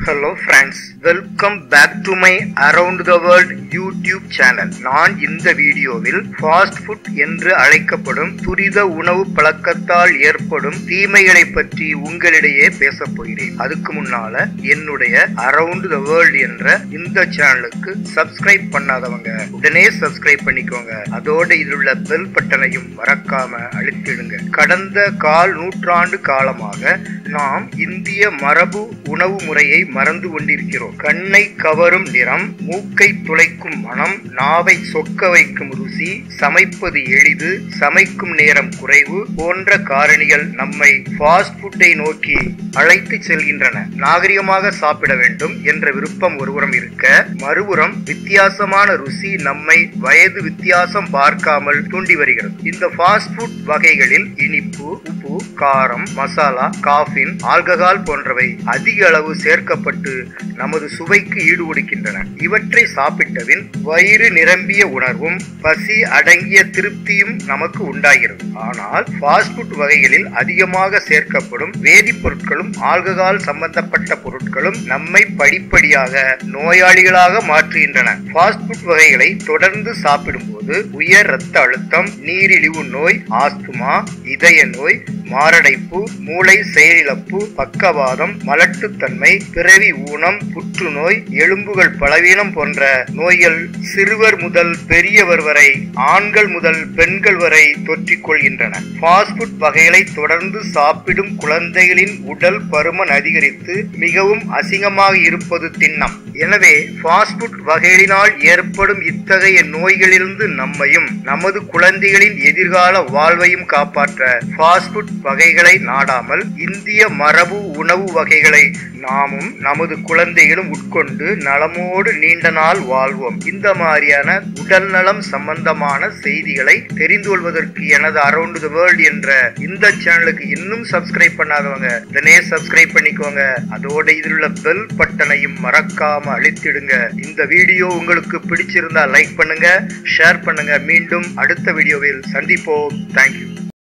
hello friends welcome back to my around the world YouTube channel நான் இந்த வீடியோவில் fast food என்று அழைக்கப்படும் துரித உணவு பழக்கத்தால் ஏற்படும் தீமைகளை பற்றி உங்களிடையே பேசப் போகிறேன் அதுக்கு முன்னால என்னுடைய அரவுண்ட் த வேர்ல்ட் என்ற இந்த சேனலுக்கு சப்ஸ்கிரைப் பண்ணாதவங்க உடனே சப்ஸ்கிரைப் பண்ணிக்கோங்க அதோட இதில் உள்ள பெல் பட்டனையும் மறக்காம அழுத்திடுங்க கடந்த கால் நூற்றாண்டு காலமாக நாம் இந்திய மரபு உணவு முறையை மறந்து கொண்டிருக்கிறோம் கண்ணை கவரும் நிறம் மூக்கை துளைக்கும் மனம் நாவை சொக்க வைக்கும் ருசி சமைப்பது எளிது சமைக்கும் நேரம் குறைவு போன்ற காரணிகள் நம்மை ஃபாஸ்ட் ஃபுட்டை நோக்கி அழைத்து செல்கின்றன நாகரிகமாக சாப்பிட வேண்டும் என்ற விருப்பம் ஒருபுறம் இருக்க மறுபுறம் வித்தியாசமான ருசி நம்மை வயது வித்தியாசம் பார்க்காமல் தூண்டி வருகிறது இந்த ஃபாஸ்ட் ஃபுட் வகைகளில் இனிப்பு உப்பு காரம் மசாலா காஃபின் ஆல்கஹால் போன்றவை அதிக அளவு சேர்க்கப்பட்டு நமது சுவைக்கு ஈடு கொடுக்கின்றன இவற்றை சாப்பிட்டபின் வயிறு நிரம்பிய உணர்வும் பசி அடங்கிய திருப்தியும் நமக்கு உண்டாகிறது ஆனால் ஃபாஸ்ட் ஃபுட் வகைகளில் அதிகமாக சேர்க்கப்படும் வேதிப்பொருட்களும் ஆல்கஹால் சம்பந்தப்பட்ட பொருட்களும் நம்மை படிப்படியாக நோயாளிகளாக மாற்றுகின்றன ஃபாஸ்ட் ஃபுட் வகைகளை தொடர்ந்து சாப்பிடும்போது உயர் இரத்த அழுத்தம் நீரிழிவு நோய் ஆஸ்துமா இதய நோய் மாரடைப்பு மூளை செயலிழப்பு பக்கவாதம் மலட்டுத்தன்மை பிறவி ஊனம் புற்றுநோய் எலும்புகள் பலவீனம் போன்ற நோய்கள் சிறுவர் முதல் பெரியவர் வரை ஆண்கள் முதல் பெண்கள் வரை தொற்றிக் கொள்கின்றன ஃபாஸ்ட் ஃபுட் வகைகளை தொடர்ந்து சாப்பிடும் குழந்தைகளின் உடல் பருமன் அதிகரித்து மிகவும் அசிங்கமாக இருப்பது திண்ணம் எனவே ஃபாஸ்ட் ஃபுட் வகைகளினால் ஏற்படும் இத்தகைய நோய்களிலிருந்து நம்மையும் நமது குழந்தைகளின் எதிர்கால வாழ்வையும் காப்பாற்ற ஃபாஸ்ட் ஃபுட் வகைகளை நாடாமல் இந்திய மரபு உணவு வகைகளை நாமும் நமது குழந்தைகளும் உட்கொண்டு நலமோடு நீண்ட நாள் வாழ்வோம் இந்த மாதிரியான உடல் நலம் சம்பந்தமான செய்திகளை தெரிந்து கொள்வதற்கு எனது அரவுண்ட் த வேர்ல்ட் என்ற இந்த சேனலுக்கு இன்னும் சப்ஸ்கிரைப் பண்ணாதவங்க உடனே சப்ஸ்கிரைப் பண்ணிக்கோங்க அதோட இதில் உள்ள பெல் பட்டனையும் மறக்காம அழுத்திடுங்க இந்த வீடியோ உங்களுக்கு பிடிச்சிருந்தா லைக் பண்ணுங்க ஷேர் பண்ணுங்க மீண்டும் அடுத்த வீடியோவில் சந்திப்போம் தேங்க்யூ